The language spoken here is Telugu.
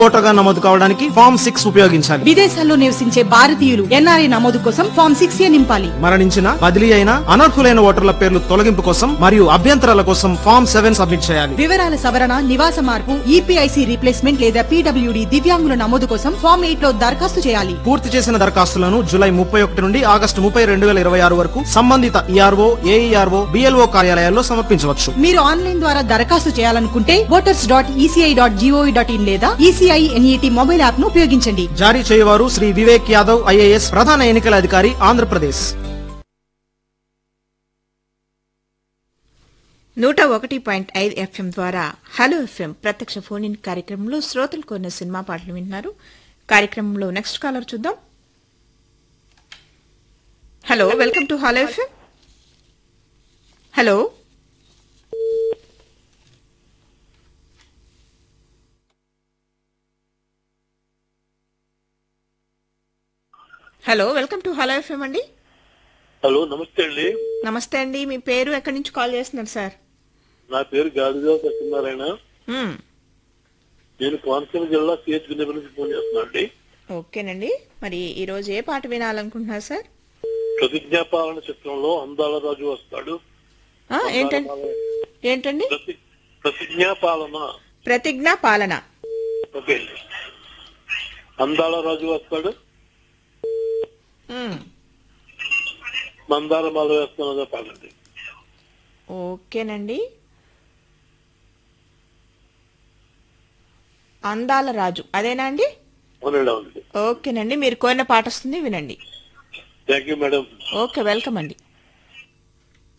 ఓటర్గా నమోదు కావడానికి ఫామ్ సిక్స్ ఉపయోగించాలి విదేశాల్లో నివసించే భారతీయులు ఎన్ఆర్ఐ నమోదు కోసం ఫామ్ సిక్స్ ఏ నింపాలి మరణించిన బదిలీ అయిన అనర్హులైన ఓటర్ల పేర్లు తొలగింపు కోసం మరియు అభ్యంతరాల కోసం ఫామ్ సెవెన్ సబ్మిట్ చేయాలి వివరాల సవరణ నివాస మార్పు ఈపీఐసి రీప్లేస్మెంట్ లేదా పీడబ్ల్యూడి దివ్యాంగుల నమోదు కోసం ఫామ్ ఎయిట్ లో దరఖాస్తు చేయాలి పూర్తి చేసిన దరఖాస్తులను జూలై ముప్పై ఒకటి నుండి ఆగస్టు ముప్పై రెండు వేల ఇరవై ఆరు వరకు సంబంధిత ఈఆర్ఓ ఏఈఆర్ఓ బిఎల్ఓ కార్యాలయాల్లో సమర్పించవచ్చు మీరు ఆన్లైన్ ద్వారా దరఖాస్తు చేయాలనుకుంటే voters dot ECI dot GOV dot in లేదా ఈసీఐ ఎన్ఈటి మొబైల్ యాప్ ను ఉపయోగించండి జారీ చేయవారు శ్రీ వివేక్ యాదవ్ ఐఏఎస్ ప్రధాన ఎన్నికల అధికారి ఆంధ్రప్రదేశ్ నూట ఒకటి పాయింట్ ఐదు ఎఫ్ఎం ద్వారా హలో ఎఫ్ఎం ప్రత్యక్ష ఫోన్ ఇన్ కార్యక్రమంలో శ్రోతలు కొన్న సినిమా పాటలు వింటున్నారు కార్యక్రమంలో నెక్స్ట్ కాలర్ చూద్దాం hello welcome to hello FM hello hello welcome to hello FM అండి హలో నమస్తే అండి నమస్తే అండి మీ పేరు ఎక్కడి నుంచి కాల్ చేస్తున్నారు సార్ నా పేరు గాదిదేవ సత్యనారాయణ మ్మ్. నేను కోనసీమ జిల్లా సిహెచ్ గుండెపల్లి నుంచి ఫోన్ చేస్తున్నా అండి ఓకేనండి మరి ఈ రోజు ఏ పాట వినాలనుకుంటున్నారు సార్ ప్రతిజ్ఞాపాలన చిత్రంలో అందాల రాజు వస్తాడు ఆ, ఏంటండి ఏంటండి ప్రతి ప్రతిజ్ఞాపాలన ప్రతిజ్ఞ పాలన ఓకే అండి అందాల రాజు వస్తాడు మ్మ్. మందార మాల వేస్తున్నదో పాడండి ఓకేనండి అందాల రాజు అదేనా అండి అవునండి అవునండి ఓకేనండి మీరు కోరిన పాట వస్తుంది వినండి thank you madam okay welcome అండి